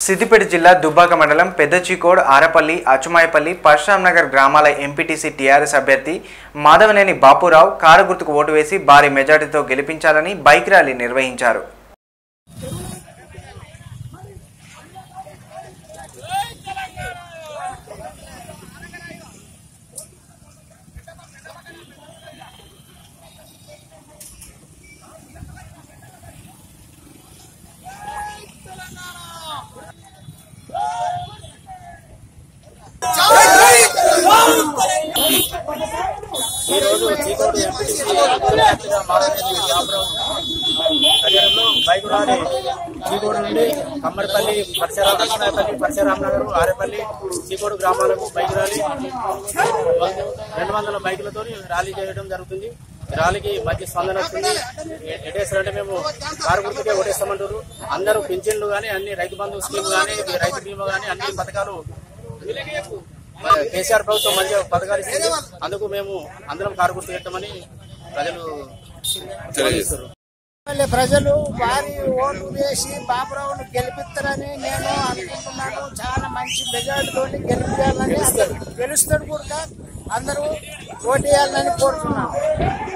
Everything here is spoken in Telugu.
సిద్దిపేట జిల్లా దుబ్బాక మండలం పెద్ద చీకోడ్ ఆరపల్లి అచుమాయపల్లి పరశురామ్ నగర్ గ్రామాల ఎంపీటీసీ టీఆర్ఎస్ అభ్యర్థి మాధవనేని బాపురావు కారు గుర్తుకు ఓటు వేసి భారీ మెజార్టీతో గెలిపించాలని బైక్ ర్యాలీ నిర్వహించారు ఈ రోజు చీకోటి ఎంపీటీసీ అభ్యర్థిగా మాధవనేని బాబురావు కళ్యాణంలో బైక్ ర్యాలీ చీకోడు నుండి కమ్మడిపల్లి పరిసర లక్ష్మీపల్లి పరిసరామ్ నగర్ ఆరేపల్లి చీకోడు గ్రామాలకు బైక్ ర్యాలీ రెండు వందల బైకులతో ర్యాలీ చేయడం జరుగుతుంది ఈ ర్యాలీకి మంచి స్పందన వస్తుంది ఎ- ఎటేసారంటే మేము కారు గుర్తుకే ఓటేస్తామంటారు అందరూ పింఛన్లు కానీ అన్ని రైతు బంధు స్కీమ్ కానీ రైతు బీమా కానీ అన్ని పథకాలు మన కేసీఆర్ ప్రభుత్వం మంచి పథకాలు ఇస్తుంది అందుకు మేము అందరం కారు గుర్తు పెట్టమని ప్రజలు భావిస్తున్నారు మళ్ళీ ప్రజలు వారి ఓటు వేసి బాబురావును గెలిపిస్తారని నేను అనుకుంటున్నాను చాలా మంచి మెజార్టీతో గెలిపించాలని అందరూ గెలుస్తాడు కూడా అందరూ ఓటేయాలని కోరుతున్నాను